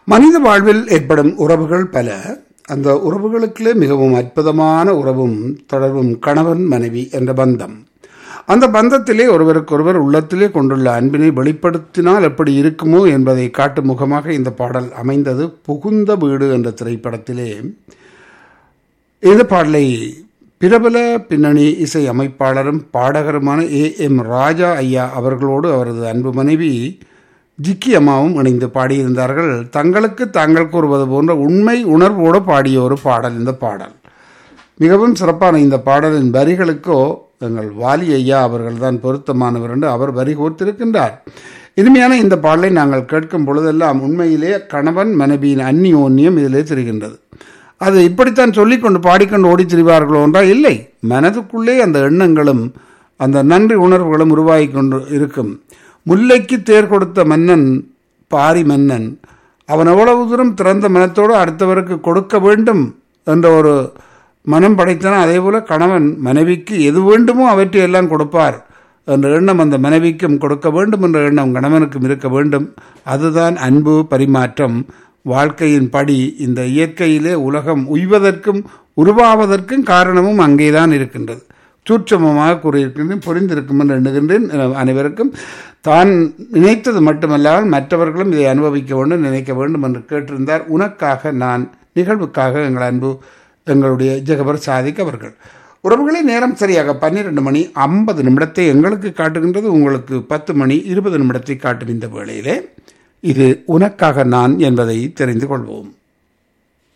மனித வாழ்வில் ஏற்படும் உறவுகள் பல அந்த உறவுகளுக்குள்ளே மிகவும் அற்புதமான உறவும் தொடர்பும் கணவன் மனைவி என்ற பந்தம் அந்த பந்தத்திலே ஒருவருக்கொருவர் உள்ளத்திலே கொண்டுள்ள அன்பினை வெளிப்படுத்தினால் எப்படி இருக்குமோ என்பதை காட்டும் முகமாக இந்த பாடல் அமைந்தது புகுந்த வீடு என்ற திரைப்படத்திலே இந்த பாடலை பிரபல பின்னணி இசை அமைப்பாளரும் பாடகருமான ஏ எம் ராஜா ஐயா அவர்களோடு அவரது அன்பு மனைவி ஜிக்கி அம்மாவும் இணைந்து பாடியிருந்தார்கள் தங்களுக்கு தாங்கள் கூறுவது போன்ற உண்மை உணர்வோடு பாடிய ஒரு பாடல் இந்த பாடல் மிகவும் சிறப்பான இந்த பாடலின் வரிகளுக்கோ எங்கள் வாலி ஐயா அவர்கள்தான் பொருத்தமானவர் என்று அவர் வரி கோர்த்திருக்கின்றார் இனிமையான இந்த பாடலை நாங்கள் கேட்கும் பொழுதெல்லாம் உண்மையிலே கணவன் மனைவியின் அந்நியோன்யம் இதிலே தெரிகின்றது அது இப்படித்தான் சொல்லிக்கொண்டு பாடிக்கொண்டு ஓடி திரிவார்களோ என்றால் இல்லை மனதுக்குள்ளே அந்த எண்ணங்களும் அந்த நன்றி உணர்வுகளும் உருவாகி கொண்டு இருக்கும் முல்லைக்கு தேர் கொடுத்த மன்னன் பாரி மன்னன் அவன் எவ்வளவு தூரம் திறந்த மனத்தோடு அடுத்தவருக்கு கொடுக்க வேண்டும் என்ற ஒரு மனம் படைத்தன அதே போல கணவன் மனைவிக்கு எது வேண்டுமோ அவற்றை எல்லாம் கொடுப்பார் என்ற எண்ணம் அந்த மனைவிக்கும் கொடுக்க வேண்டும் என்ற எண்ணம் கணவனுக்கும் இருக்க வேண்டும் அதுதான் அன்பு பரிமாற்றம் வாழ்க்கையின் படி இந்த இயற்கையிலே உலகம் உய்வதற்கும் உருவாவதற்கும் காரணமும் அங்கேதான் இருக்கின்றது சூட்சமமாக கூறியிருக்கின்றேன் புரிந்திருக்கும் என்று எண்ணுகின்றேன் அனைவருக்கும் தான் நினைத்தது மட்டுமல்லாமல் மற்றவர்களும் இதை அனுபவிக்க வேண்டும் நினைக்க வேண்டும் என்று கேட்டிருந்தார் உனக்காக நான் நிகழ்வுக்காக எங்கள் அன்பு எங்களுடைய ஜெகபர் சாதிக் அவர்கள் உறவுகளே நேரம் சரியாக பன்னிரெண்டு மணி ஐம்பது நிமிடத்தை எங்களுக்கு காட்டுகின்றது உங்களுக்கு பத்து மணி இருபது நிமிடத்தை காட்டும் இந்த வேளையிலே இது உனக்காக நான் என்பதை தெரிந்து கொள்வோம்